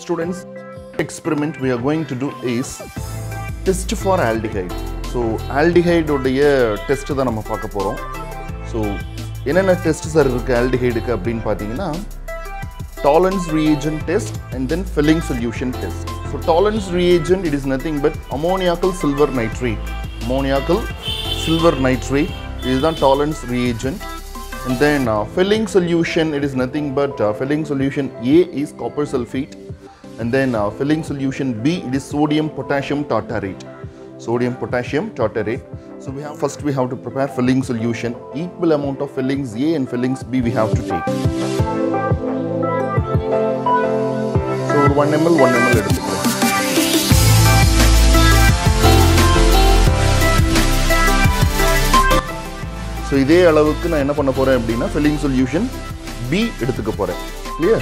students, experiment we are going to do is test for aldehyde. So aldehyde உடைய test தான் நம்ம பார்க்க போகிறோம் ஸோ என்னென்ன டெஸ்ட் சார் இருக்குது ஆல்டிஹைடுக்கு அப்படின்னு பார்த்தீங்கன்னா tolerance reagent test and then filling solution test. So tolerance reagent it is nothing but ammoniacal silver nitrate. Ammoniacal silver nitrate is the tolerance reagent. And then uh, filling solution it is nothing but uh, filling solution A is copper sulfate and then uh, filling solution B it is sodium potassium tartarate. Sodium potassium tartarate. So we have first we have to prepare filling solution. Equal amount of fillings A and fillings B we have to take. So ஒரு one ml one ml எடுத்துக்கிறேன் so இதே அளவுக்கு நான் என்ன பண்ண போகிறேன் அப்படின்னா filling solution B எடுத்துக்க போகிறேன் clear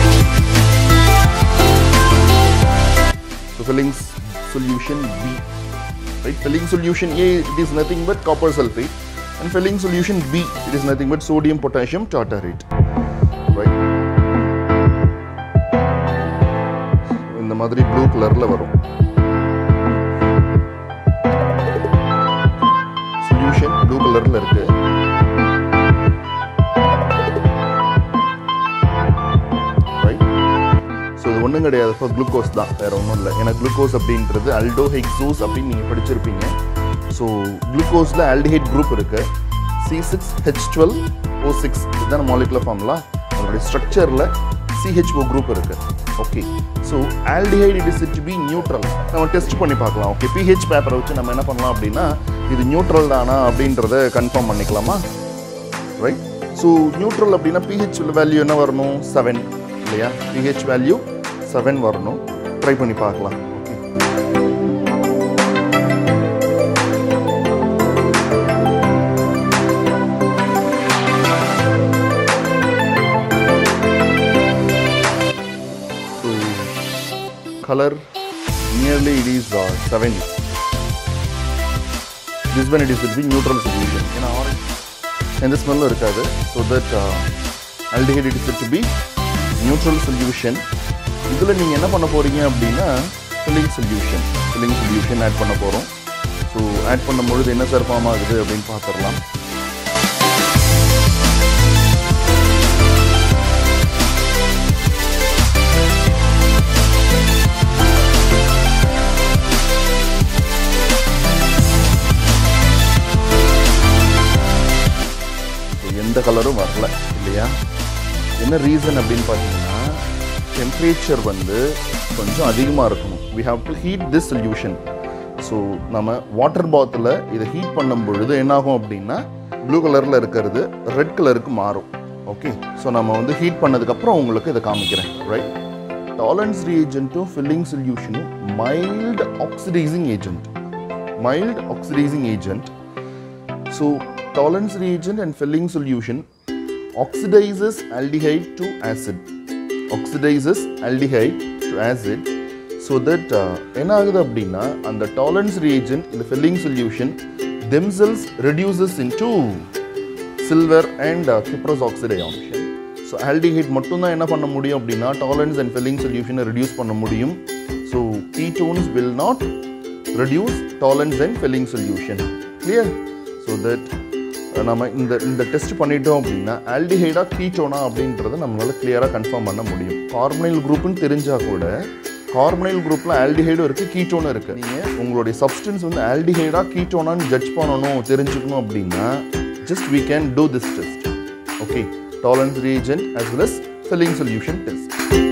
so filling solution B right filling solution A it is nothing but copper sulphate and filling solution B it is nothing but sodium potassium tartrate right இந்த மாதிரி ப்ளூ கலர்ல வரும் solution blue கலர்ல இருக்கு right so இது ஒன்றும் கிடையாது இப்போ குளுக்கோஸ் தான் வேற ஒன்றும் இல்லை ஏன்னா குளுக்கோஸ் அப்படின்றது அல்டோ ஹெக்ஸோஸ் அப்படின்னு நீங்கள் படிச்சிருப்பீங்க ஸோ குளுக்கோஸில் ஆல்டிஹைட் குரூப் இருக்கு C six H twelve O six இதுதான் மாலிகுலர் ஃபார்முலா அதனுடைய ஸ்ட்ரக்சரில் சிஹெச்ஓ குரூப் இருக்கு okay so aldehyde it is to be neutral நம்ம டெஸ்ட் பண்ணி பார்க்கலாம் ஓகே பிஹெச் பேப்பரை வச்சு நம்ம என்ன பண்ணலாம் அப்படின்னா இது நியூட்ரல் தானா அப்படின்றத கன்ஃபார்ம் பண்ணிக்கலாமா ரைட் ஸோ நியூட்ரல் அப்படின்னா பிஹெச் வேல்யூ என்ன வரணும் செவன் இல்லையா பிஹெச் வேல்யூ செவன் வரணும் ட்ரை பண்ணி பார்க்கலாம் okay So, color nearly it is uh, 70. This one it is will be neutral solution. In orange, and the smell இருக்காது so that uh, aldehyde it is said to be neutral solution. இதில் நீங்கள் என்ன பண்ண போறீங்க அப்படின்னா filling solution filling solution add பண்ண போகிறோம் so add பண்ணும்பொழுது என்ன சார் ஃபார்ம் ஆகுது அப்படின்னு பார்த்துடலாம் எந்த கலரும் வரல இல்லையா என்ன ரீசன் அப்படின்னு பார்த்தீங்கன்னா டெம்பரேச்சர் வந்து கொஞ்சம் அதிகமாக இருக்கணும் we have to heat this solution so நம்ம வாட்டர் பாத்தில் இதை ஹீட் பண்ணும் பொழுது என்னாகும் அப்படின்னா ப்ளூ கலரில் இருக்கிறது ரெட் கலருக்கு மாறும் ஓகே ஸோ நம்ம வந்து ஹீட் பண்ணதுக்கப்புறம் உங்களுக்கு இதை காமிக்கிறேன் ரைட் டாலன்ஸ் ரீஏஜென்ட்டும் ஃபில்லிங் சொல்யூஷனும் mild oxidising agent mild oxidising agent So, tolerance reagent and filling solution oxidizes aldehyde to acid. Oxidizes aldehyde to acid so that uh, என்ன ஆகுது அப்படின்னா அந்த tolerance reagent இந்த filling solution themselves reduces into silver and uh, cuprous oxide ion. So aldehyde மட்டும்தான் என்ன பண்ண முடியும் அப்படின்னா டாலரன்ஸ் அண்ட் ஃபில்லிங் சொல்யூஷனை ரெடியூஸ் பண்ண முடியும் so ketones will not reduce Tollens and filling solution clear so that நம்ம இந்த இந்த டெஸ்ட் பண்ணிட்டோம் அப்படின்னா ஆல்டிஹைடா கீட்டோனா அப்படின்றத நம்மளால கிளியராக கன்ஃபார்ம் பண்ண முடியும் கார்பனைல் குரூப்னு தெரிஞ்சால் கூட கார்பனைல் குரூப்பில் ஆல்டிஹைடும் இருக்குது கீட்டோனும் இருக்குது நீங்கள் உங்களுடைய சப்ஸ்டன்ஸ் வந்து ஆல்டிஹைடா கீட்டோனான்னு ஜட்ஜ் பண்ணணும் தெரிஞ்சுக்கணும் அப்படின்னா just we can do this test okay tolerance reagent as well as filling solution test